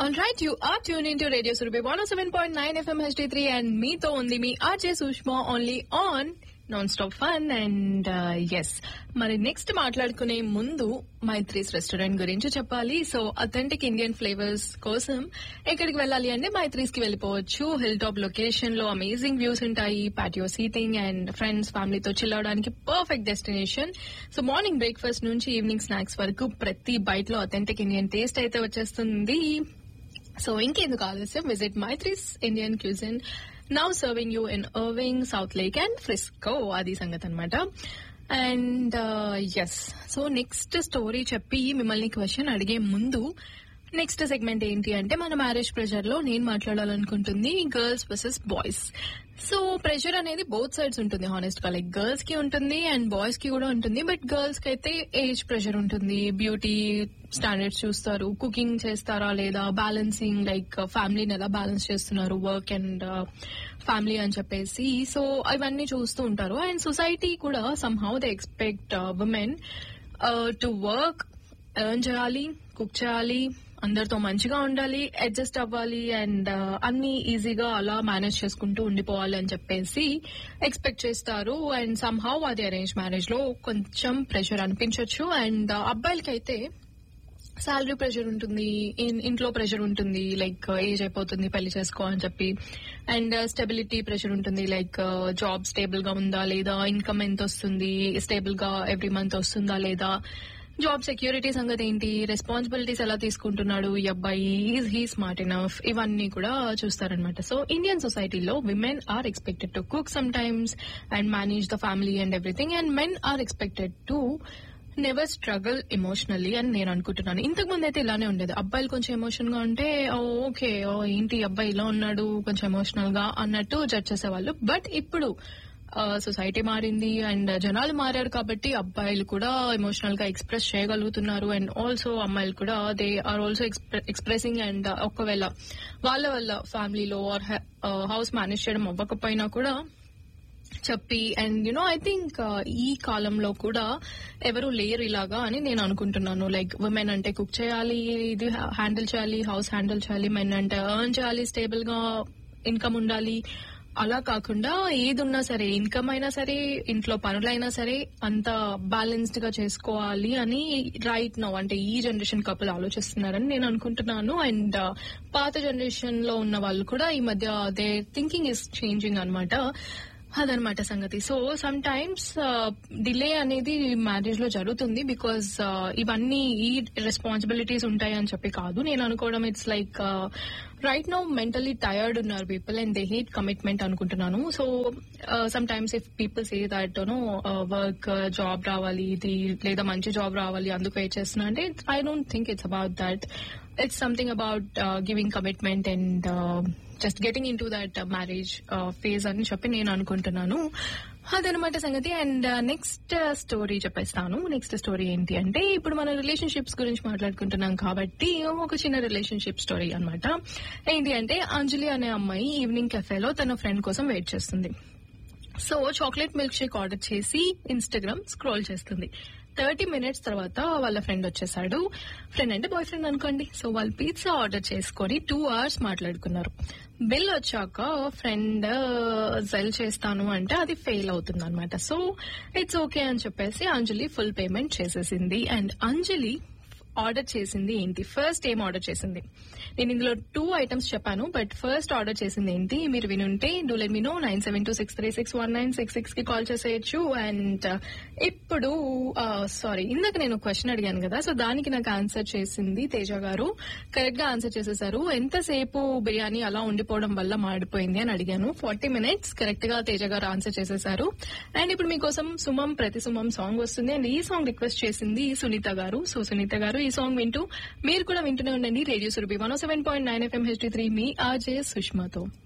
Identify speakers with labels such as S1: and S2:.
S1: all right you are tune in to radio Surabhi one seven point nine FM HD three and మీతో ఉంది మీ RJ Sushma only on non stop fun and yes మరి next మాట్లాడుకునే ముందు Maitri's restaurant గురించి చెప్పాలి so authentic Indian flavours కోసం ఎక్కడికి వెళ్ళాలి అంటే మైత్రీస్ కి వెళ్ళిపోవచ్చు హిల్ టాప్ లొకేషన్ లో అమేజింగ్ వ్యూస్ ఉంటాయి పాటియో సీటింగ్ అండ్ ఫ్రెండ్స్ ఫ్యామిలీతో చిల్ అవడానికి perfect destination so morning breakfast నుంచి ఈవినింగ్ స్నాక్స్ వరకు ప్రతి బైట్ లో అథెంటిక్ ఇండియన్ టేస్ట్ అయితే వచ్చేస్తుంది సో ఇంకెందుకు ఆలస్యం visit Maitri's Indian cuisine now serving you in Irving South Lake and Frisco అది సంగతి అనమాట and yes so next story చెప్పి మిమ్మల్ని క్వశ్చన్ అడిగే ముందు నెక్స్ట్ సెగ్మెంట్ ఏంటి అంటే మన మ్యారేజ్ ప్రెషర్ లో నేను మాట్లాడాలనుకుంటుంది girls versus boys so pressure అనేది బోత్ సైడ్స్ ఉంటుంది హానెస్ట్ గా లైక్ గర్ల్స్ కి ఉంటుంది అండ్ బాయ్స్ కి కూడా ఉంటుంది బట్ గర్ల్స్ కి అయితే ఏజ్ ప్రెషర్ ఉంటుంది బ్యూటీ స్టాండర్డ్స్ చూస్తారు కుకింగ్ చేస్తారా లేదా బ్యాలెన్సింగ్ లైక్ ఫ్యామిలీని ఎలా బ్యాలెన్స్ చేస్తున్నారు వర్క్ అండ్ ఫ్యామిలీ అని చెప్పేసి సో ఇవన్నీ చూస్తూ ఉంటారు అండ్ సొసైటీ కూడా somehow they expect women to work earn చేయాలి కుక్ చేయాలి అందరితో మంచిగా ఉండాలి అడ్జస్ట్ అవ్వాలి అండ్ అన్ని ఈజీగా అలా మేనేజ్ చేసుకుంటూ ఉండిపోవాలి అని చెప్పేసి ఎక్స్పెక్ట్ చేస్తారు అండ్ సమ్ హౌ అది అరేంజ్ మ్యారేజ్ లో కొంచెం ప్రెషర్ అనిపించవచ్చు అండ్ అబ్బాయిలకి అయితే శాలరీ ప్రెషర్ ఉంటుంది ఇంట్లో ప్రెషర్ ఉంటుంది లైక్ ఏజ్ అయిపోతుంది పెళ్లి చేసుకో అని చెప్పి అండ్ స్టెబిలిటీ ప్రెషర్ ఉంటుంది లైక్ జాబ్ స్టేబుల్ గా ఉందా లేదా ఇన్కమ్ ఎంత వస్తుంది స్టేబుల్ గా ఎవ్రీ మంత్ వస్తుందా లేదా జాబ్ సెక్యూరిటీ సంగతి ఏంటి రెస్పాన్సిబిలిటీస్ ఎలా తీసుకుంటున్నాడు ఈ అబ్బాయి ఈజ్ హీ స్మార్ట్ ఇనఫ్ ఇవన్నీ కూడా చూస్తారనమాట సో ఇండియన్ సొసైటీలో women are expected to cook sometimes and manage the family and everything and men are expected to never struggle emotionally అని నేను అనుకుంటున్నాను ఇంతకు ముందు అయితే ఇలానే ఉండేది అబ్బాయిలు కొంచెం ఎమోషన్ గా ఉంటే ఓకే ఏంటి అబ్బాయి ఇలా ఉన్నాడు కొంచెం ఎమోషనల్ గా అన్నట్టు జడ్జ్ చేసేవాళ్ళు బట్ ఇప్పుడు సొసైటీ మారింది అండ్ జనాలు మారారు కాబట్టి అబ్బాయిలు కూడా ఎమోషనల్ గా ఎక్స్ప్రెస్ చేయగలుగుతున్నారు అండ్ ఆల్సో అమ్మాయిలు కూడా they are also expressing and ఒకవేళ వాళ్ళ వల్ల ఫ్యామిలీలో ఆర్ హౌస్ మేనేజ్ చేయడం అవ్వకపోయినా కూడా చెప్పి అండ్ యునో ఐ థింక్ ఈ కాలంలో కూడా ఎవరు లేరు ఇలాగా అని నేను అనుకుంటున్నాను లైక్ ఉమెన్ అంటే కుక్ చేయాలి ఇది హ్యాండిల్ చేయాలి హౌస్ హ్యాండిల్ చేయాలి మెన్ అంటే ఎర్న్ చేయాలి స్టేబుల్ గా ఇన్కమ్ ఉండాలి అలా కాకుండా ఏది ఉన్నా సరే ఇన్కమ్ అయినా సరే ఇంట్లో పనులైనా సరే అంత బ్యాలెన్స్డ్ గా చేసుకోవాలి అని రైట్ నో అంటే ఈ జనరేషన్ కపుల్ ఆలోచిస్తున్నారని నేను అనుకుంటున్నాను అండ్ పాత జనరేషన్ లో ఉన్న వాళ్ళు కూడా ఈ మధ్య దే థింకింగ్ ఇస్ చేంజింగ్ అనమాట అదనమాట సంగతి సో సమ్ టైమ్స్ డిలే అనేది మ్యారేజ్ లో జరుగుతుంది బికాస్ ఇవన్నీ ఈ రెస్పాన్సిబిలిటీస్ ఉంటాయి అని చెప్పి కాదు నేను అనుకోవడం it's like right now mentally tired ఉన్నారు people and they hate commitment అనుకుంటున్నాను so sometimes if people say that no work job రావాలి ఇది లేదా మంచి జాబ్ రావాలి అందుకు వెయిట్ చేస్తున్నా అంటే I don't think it's about that it's something about giving commitment and just getting into that marriage phase అని చెప్పి నేను అనుకుంటున్నాను అదనమాట సంగతి అండ్ నెక్స్ట్ స్టోరీ చెప్పేస్తాను నెక్స్ట్ స్టోరీ ఏంటి అంటే ఇప్పుడు మనం రిలేషన్షిప్స్ గురించి మాట్లాడుకుంటున్నాం కాబట్టి ఒక చిన్న రిలేషన్షిప్ స్టోరీ అనమాట ఏంటి అంటే అంజలి అనే అమ్మాయి ఈవినింగ్ కెఫేలో తన ఫ్రెండ్ కోసం వెయిట్ చేస్తుంది so chocolate milkshake order చేసి ఇన్స్టాగ్రామ్ స్క్రోల్ చేస్తుంది థర్టీ మినిట్స్ తర్వాత వాళ్ళ ఫ్రెండ్ వచ్చేసాడు ఫ్రెండ్ అంటే బాయ్ ఫ్రెండ్ అనుకోండి సో వాళ్ళు పిజ్జా ఆర్డర్ చేసుకొని టూ అవర్స్ మాట్లాడుకున్నారు బిల్ వచ్చాక ఫ్రెండ్ సెల్ చేస్తాను అంటే అది ఫెయిల్ అవుతుంది అనమాట సో ఇట్స్ ఓకే అని చెప్పేసి అంజలి ఫుల్ పేమెంట్ చేసేసింది అండ్ అంజలి ఆర్డర్ చేసింది ఏంటి ఫస్ట్ ఏం ఆర్డర్ చేసింది నేను ఇందులో టూ ఐటమ్స్ చెప్పాను బట్ ఫస్ట్ ఆర్డర్ చేసింది ఏంటి మీరు వినుంటే do let me know nine seven two six three six one nine six six కి కాల్ చేసేయచ్చు అండ్ ఇప్పుడు సారీ ఇందాక నేను క్వశ్చన్ అడిగాను కదా సో దానికి నాకు ఆన్సర్ చేసింది తేజ గారు కరెక్ట్ గా ఆన్సర్ చేసేసారు ఎంతసేపు బిర్యానీ అలా ఉండిపోవడం వల్ల మాడిపోయింది అని అడిగాను ఫార్టీ మినిట్స్ కరెక్ట్ గా తేజ గారు ఆన్సర్ చేసేసారు అండ్ ఇప్పుడు మీకోసం సుమం ప్రతి సుమం సాంగ్ వస్తుంది అండ్ ఈ సాంగ్ రిక్వెస్ట్ చేసింది సునీత గారు సో సునీత గారు ఈ సాంగ్ వింటూ మీరు కూడా వింటూనే ఉండండి radio Surabhi one seven point nine FM HD three మీ ఆర్జే సుష్మాతో